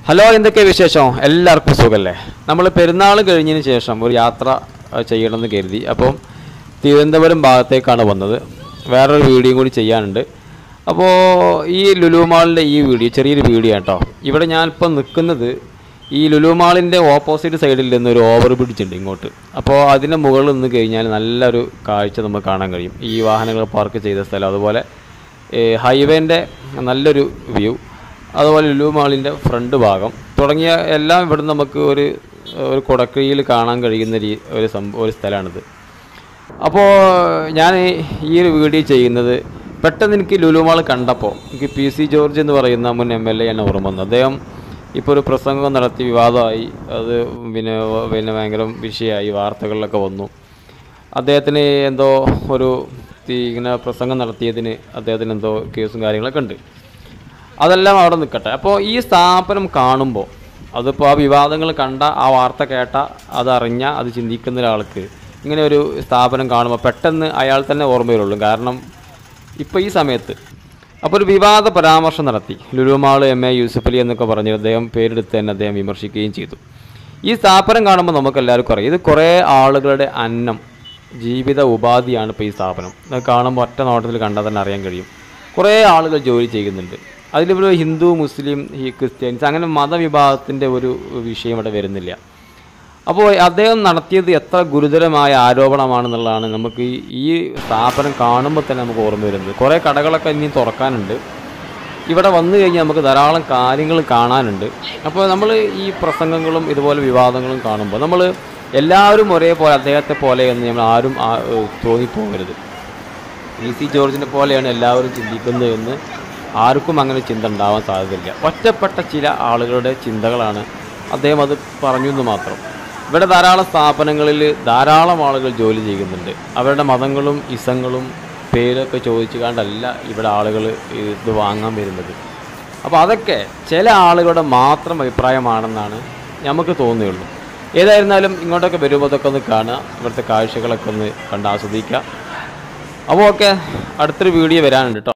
hello എന്തൊക്കെ വിശേഷം എല്ലാവർക്കും സുഖല്ലേ നമ്മൾ പെരുന്നാൾ കഴിഞ്ഞതിന് ശേഷം ഒരു യാത്ര അഹ്, ചെയ്യണമെന്ന് കരുതി അപ്പം തിരുവനന്തപുരം ഭാഗത്തേക്കാണ് വന്നത് വേറൊരു വീഡിയോയും കൂടി ചെയ്യാനുണ്ട് അപ്പോൾ ഈ ലുലു മാളിൻ്റെ ഈ വീഡിയോ ചെറിയൊരു വീഡിയോ കേട്ടോ ഇവിടെ ഞാനിപ്പോൾ നിൽക്കുന്നത് ഈ ലുലു മാളിൻ്റെ ഓപ്പോസിറ്റ് സൈഡിൽ നിന്ന് ഒരു ഓവർ ബ്രിഡ്ജ് ഉണ്ട് ഇങ്ങോട്ട് അപ്പോൾ അതിൻ്റെ മുകളിൽ നിന്ന് കഴിഞ്ഞാൽ നല്ലൊരു കാഴ്ച നമുക്ക് കാണാൻ കഴിയും ഈ വാഹനങ്ങൾ പാർക്ക് ചെയ്ത സ്ഥലം അതുപോലെ ഹൈവേൻ്റെ നല്ലൊരു വ്യൂ അതുപോലെ ലുലു മാളിൻ്റെ ഫ്രണ്ട് ഭാഗം തുടങ്ങിയ എല്ലാം ഇവിടെ നമുക്ക് ഒരു ഒരു കുടക്കീഴിൽ കാണാൻ കഴിയുന്ന രീ ഒരു സംഭവം ഒരു സ്ഥലമാണിത് അപ്പോൾ ഞാൻ ഈ ഒരു വീഡിയോ ചെയ്യുന്നത് പെട്ടെന്ന് എനിക്ക് ലുലു മാൾ കണ്ടപ്പോൾ എനിക്ക് പി സി ജോർജ് എന്ന് പറയുന്ന മുൻ എം എൽ എ ആണ് ഓർമ്മ വന്നത് അദ്ദേഹം ഇപ്പോൾ ഒരു പ്രസംഗം നടത്തി വിവാദമായി അത് പിന്നെ പിന്നെ ഭയങ്കര വിഷയമായി വാർത്തകളിലൊക്കെ വന്നു അദ്ദേഹത്തിന് എന്തോ ഒരു ഈ ഇങ്ങനെ പ്രസംഗം നടത്തിയതിന് അദ്ദേഹത്തിന് എന്തോ കേസും കാര്യങ്ങളൊക്കെ ഉണ്ട് അതെല്ലാം അവിടെ നിൽക്കട്ടെ അപ്പോൾ ഈ സ്ഥാപനം കാണുമ്പോൾ അതിപ്പോൾ ആ വിവാദങ്ങൾ കണ്ട ആ വാർത്ത കേട്ട അതറിഞ്ഞ അത് ചിന്തിക്കുന്ന ഒരാൾക്ക് ഇങ്ങനെ ഒരു സ്ഥാപനം കാണുമ്പോൾ പെട്ടെന്ന് അയാൾ തന്നെ ഓർമ്മ വരുള്ളൂ കാരണം ഇപ്പോൾ ഈ സമയത്ത് അപ്പോൾ ഒരു വിവാദ പരാമർശം നടത്തി ലുലുമാൾ എം എ യൂസഫലി എന്നൊക്കെ പറഞ്ഞ് അദ്ദേഹം പേരെടുത്ത് തന്നെ അദ്ദേഹം വിമർശിക്കുകയും ചെയ്തു ഈ സ്ഥാപനം കാണുമ്പോൾ നമുക്ക് എല്ലാവർക്കും അറിയാം ഇത് കുറേ ആളുകളുടെ അന്നം ജീവിത ഉപാധിയാണ് ഇപ്പോൾ ഈ സ്ഥാപനം അത് കാണുമ്പോൾ ഒറ്റ നോട്ടത്തിൽ കണ്ടാൽ തന്നെ അറിയാൻ കഴിയും കുറേ ആളുകൾ ജോലി ചെയ്യുന്നുണ്ട് അതിലിവിടെ ഹിന്ദു മുസ്ലിം ഈ ക്രിസ്ത്യൻസ് അങ്ങനെ മതവിഭാഗത്തിൻ്റെ ഒരു വിഷയം ഇവിടെ വരുന്നില്ല അപ്പോൾ അദ്ദേഹം നടത്തിയത് എത്ര ഗുരുതരമായ ആരോപണമാണെന്നുള്ളതാണ് നമുക്ക് ഈ ഈ സ്ഥാപനം കാണുമ്പോൾ തന്നെ നമുക്ക് ഓർമ്മ വരുന്നത് കുറേ കടകളൊക്കെ ഇനി തുറക്കാനുണ്ട് ഇവിടെ വന്നു കഴിഞ്ഞാൽ നമുക്ക് ധാരാളം കാര്യങ്ങൾ കാണാനുണ്ട് അപ്പോൾ നമ്മൾ ഈ പ്രസംഗങ്ങളും ഇതുപോലെ വിവാദങ്ങളും കാണുമ്പോൾ നമ്മൾ എല്ലാവരും ഒരേപോലെ അദ്ദേഹത്തെ പോലെ എന്ന് നമ്മൾ ആരും ആ- ഏഹ് തോന്നിപ്പോകരുത് ഇ സി ജോർജിനെ പോലെയാണ് എല്ലാവരും ചിന്തിക്കുന്നത് എന്ന് ആർക്കും അങ്ങനെ ചിന്ത ഉണ്ടാവാൻ സാധ്യതയില്ല ഒറ്റപ്പെട്ട ചില ആളുകളുടെ ചിന്തകളാണ് അദ്ദേഹം അത് പറഞ്ഞു എന്ന് മാത്രം ഇവിടെ ധാരാളം സ്ഥാപനങ്ങളിൽ ധാരാളം ആളുകൾ ജോലി ചെയ്യുന്നുണ്ട് അവരുടെ മതങ്ങളും ഇസങ്ങളും പേരൊക്കെ ചോദിച്ചു കണ്ടല്ല ഇവിടെ ആളുകൾ ഇത് വാങ്ങാൻ വരുന്നത് അപ്പോൾ അതൊക്കെ ചില ആളുകളുടെ മാത്രം അഭിപ്രായമാണെന്നാണ് നമുക്ക് തോന്നുകയുള്ളൂ ഏതായിരുന്നാലും ഇങ്ങോട്ടൊക്കെ വരുമ്പോൾ അതൊക്കെ ഒന്ന് കാണുക ഇവിടുത്തെ കാഴ്ചകളൊക്കെ ഒന്ന് കണ്ട് ആസ്വദിക്കുക അപ്പോൾ ഓക്കെ അടുത്തൊരു വീഡിയോ വരാനുണ്ട് കേട്ടോ